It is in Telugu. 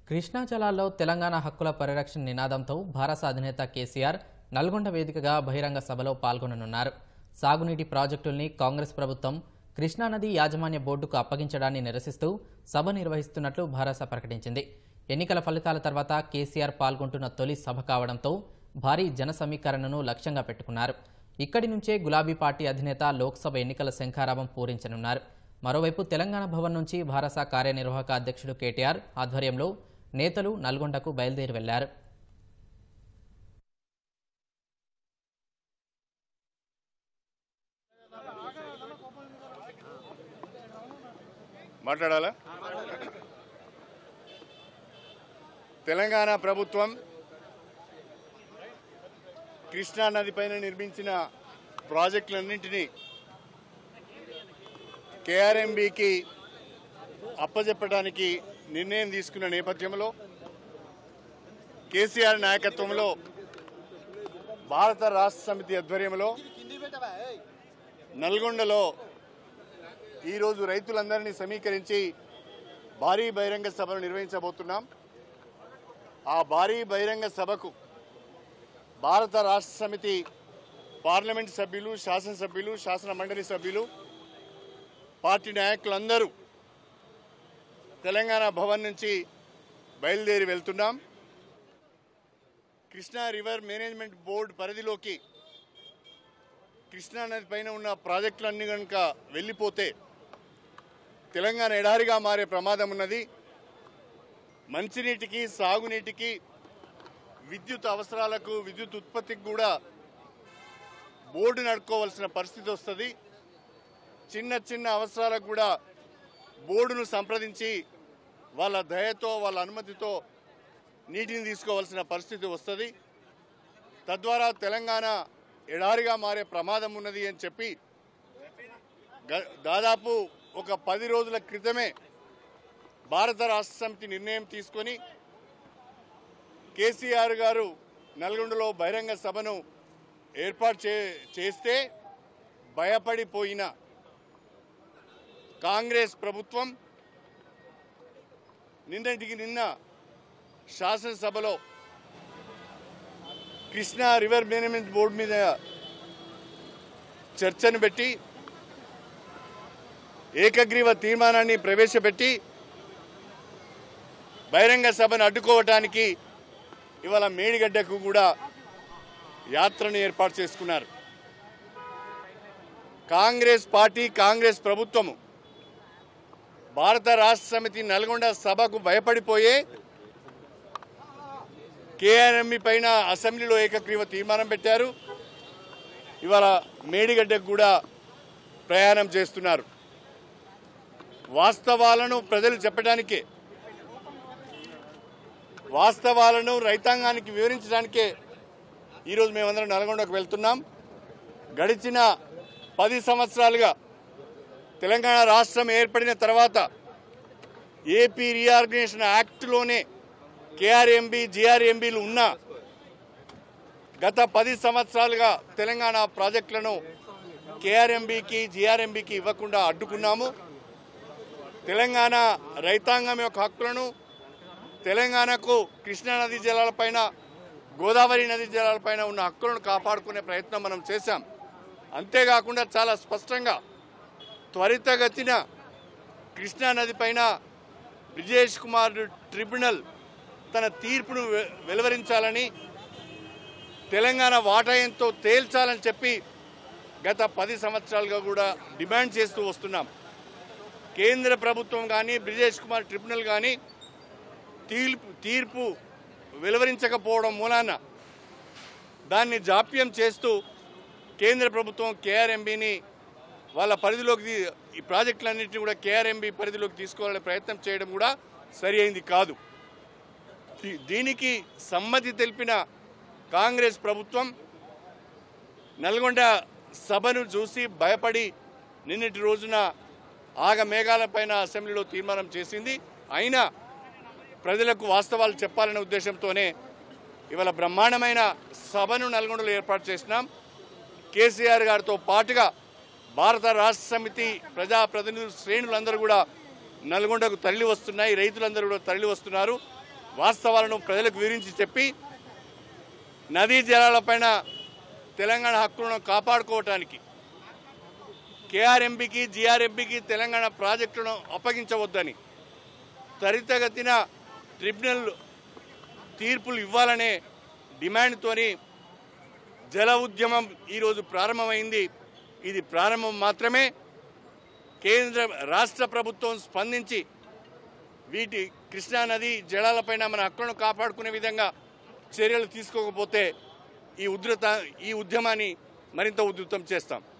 కృష్ణా జలాల్లో తెలంగాణ హక్కుల పరిరక్షణ నినాదంతో భారత అధినేత కేసీఆర్ నల్గొండ వేదికగా బహిరంగ సభలో పాల్గొననున్నారు సాగునీటి ప్రాజెక్టుల్ని కాంగ్రెస్ ప్రభుత్వం కృష్ణానది యాజమాన్య బోర్డుకు అప్పగించడాన్ని నిరసిస్తూ సభ నిర్వహిస్తున్నట్లు భారస ప్రకటించింది ఎన్నికల ఫలితాల తర్వాత కేసీఆర్ పాల్గొంటున్న తొలి సభ కావడంతో భారీ జన సమీకరణను లక్ష్యంగా పెట్టుకున్నారు ఇక్కడి నుంచే గులాబీ పార్టీ అధినేత లోక్సభ ఎన్నికల శంఖారావం పూరించనున్నారు మరోవైపు తెలంగాణ భవన్ నుంచి భారస కార్యనిర్వాహక అధ్యక్షుడు కేటీఆర్ ఆధ్వర్యంలో నేతలు నల్గొండకు బయలుదేరి వెళ్లారు మాట్లాడాలా తెలంగాణ ప్రభుత్వం కృష్ణా నది పైన నిర్మించిన ప్రాజెక్టులన్నింటినీ కేఆర్ఎంబికి అప్పజెప్పడానికి నిర్ణయం తీసుకున్న నేపథ్యంలో కేసీఆర్ నాయకత్వంలో భారత రాష్ట్ర సమితి ఆధ్వర్యంలో నల్గొండలో ఈరోజు రైతులందరినీ సమీకరించి భారీ బహిరంగ సభను నిర్వహించబోతున్నాం ఆ భారీ బహిరంగ సభకు భారత రాష్ట్ర సమితి పార్లమెంట్ సభ్యులు శాసనసభ్యులు శాసన మండలి సభ్యులు పార్టీ నాయకులందరూ తెలంగాణ భవన్ నుంచి బయలుదేరి వెళ్తున్నాం కృష్ణా రివర్ మేనేజ్మెంట్ బోర్డు పరిధిలోకి కృష్ణా నది పైన ఉన్న ప్రాజెక్టులన్నీ కనుక వెళ్ళిపోతే తెలంగాణ ఎడారిగా మారే ప్రమాదం ఉన్నది మంచినీటికి సాగునీటికి విద్యుత్ అవసరాలకు విద్యుత్ ఉత్పత్తికి కూడా బోర్డు నడుకోవాల్సిన పరిస్థితి వస్తుంది చిన్న చిన్న అవసరాలకు కూడా బోర్డును సంప్రదించి వాళ్ళ దయతో వాళ్ళ అనుమతితో నీటిని తీసుకోవాల్సిన పరిస్థితి వస్తుంది తద్వారా తెలంగాణ ఎడారిగా మారే ప్రమాదం ఉన్నది అని చెప్పి గ- దాదాపు ఒక పది రోజుల క్రితమే భారత రాష్ట్ర సమితి నిర్ణయం తీసుకొని కేసీఆర్ గారు నల్గొండలో బహిరంగ సభను ఏర్పాటు చే చేస్తే భయపడిపోయిన కాంగ్రెస్ ప్రభుత్వం నిన్నటికి నిన్న శాసనసభలో కృష్ణా రివర్ మేనేజ్మెంట్ బోర్డు మీద చర్చను పెట్టి ఏకగ్రీవ తీర్మానాన్ని ప్రవేశపెట్టి బహిరంగ సభను అడ్డుకోవటానికి ఇవాళ మేడిగడ్డకు కూడా యాత్రను ఏర్పాటు చేసుకున్నారు కాంగ్రెస్ పార్టీ కాంగ్రెస్ ప్రభుత్వము భారత రాష్ట్ర సమితి నల్గొండ సభకు భయపడిపోయే కేఆర్ఎంఈ పైన అసెంబ్లీలో ఏకగ్రీవ తీర్మానం పెట్టారు ఇవాళ మేడిగడ్డకు కూడా ప్రయాణం చేస్తున్నారు వాస్తవాలను ప్రజలు చెప్పడానికే వాస్తవాలను రైతాంగానికి వివరించడానికే ఈరోజు మేమందరం నల్గొండకు వెళ్తున్నాం గడిచిన పది సంవత్సరాలుగా తెలంగాణ రాష్ట్రం ఏర్పడిన తర్వాత ఏపీ రీఆర్గనైజేషన్ యాక్ట్లోనే కేఆర్ఎంబి జిఆర్ఎంబీలు ఉన్నా గత పది సంవత్సరాలుగా తెలంగాణ ప్రాజెక్టులను కేఆర్ఎంబికి జిఆర్ఎంబికి ఇవ్వకుండా అడ్డుకున్నాము తెలంగాణ రైతాంగం యొక్క హక్కులను తెలంగాణకు కృష్ణా నదీ జలాలపైన గోదావరి నదీ జలాలపైన ఉన్న హక్కులను కాపాడుకునే ప్రయత్నం మనం చేశాం అంతేకాకుండా చాలా స్పష్టంగా త్వరితగతిన కృష్ణా నది పైన బ్రిజేష్ కుమార్ ట్రిబ్యునల్ తన తీర్పును వె- వెలువరించాలని తెలంగాణ వాటా ఎంతో తేల్చాలని చెప్పి గత పది సంవత్సరాలుగా కూడా డిమాండ్ చేస్తూ వస్తున్నాం కేంద్ర ప్రభుత్వం కానీ బ్రిజేష్ కుమార్ ట్రిబ్యునల్ కానీ తీర్పు తీర్పు వెలువరించకపోవడం మూలాన దాన్ని జాప్యం చేస్తూ కేంద్ర ప్రభుత్వం కేఆర్ఎంబిని వాళ్ళ పరిధిలోకి తీ- ఈ ప్రాజెక్టులన్నింటినీ కూడా కేఆర్ఎంబి పరిధిలోకి తీసుకోవాలనే ప్రయత్నం చేయడం కూడా సరి అయింది కాదు దీ- దీనికి సమ్మతి తెలిపిన కాంగ్రెస్ ప్రభుత్వం నల్గొండ సభను చూసి భయపడి నిన్నటి రోజున ఆగ మేఘాలపైన అసెంబ్లీలో తీర్మానం చేసింది అయినా ప్రజలకు వాస్తవాలు చెప్పాలనే ఉద్దేశంతోనే ఇవాళ బ్రహ్మాండమైన సభను నల్గొండలో ఏర్పాటు చేసినాం కేసీఆర్ గారితో పాటుగా భారత రాష్ట్ర సమితి ప్రజాప్రతినిధులు శ్రేణులందరూ కూడా నల్గొండకు తరలి వస్తున్నాయి రైతులందరూ కూడా తరలి వస్తున్నారు వాస్తవాలను ప్రజలకు వివరించి చెప్పి నదీ జలాలపైన తెలంగాణ హక్కులను కాపాడుకోవటానికి కేఆర్ఎంబికి జిఆర్ఎంబికి తెలంగాణ ప్రాజెక్టులను అప్పగించవద్దని త్వరితగతిన ట్రిబ్యునల్ తీర్పులు ఇవ్వాలనే డిమాండ్తోని జల ఉద్యమం ఈరోజు ప్రారంభమైంది ఇది ప్రారంభం మాత్రమే కేంద్ర రాష్ట్ర ప్రభుత్వం స్పందించి వీటి కృష్ణా నది జలాలపైన మన హక్కులను కాపాడుకునే విధంగా చర్యలు తీసుకోకపోతే ఈ ఉధృత ఈ ఉద్యమాన్ని మరింత ఉధృతం చేస్తాం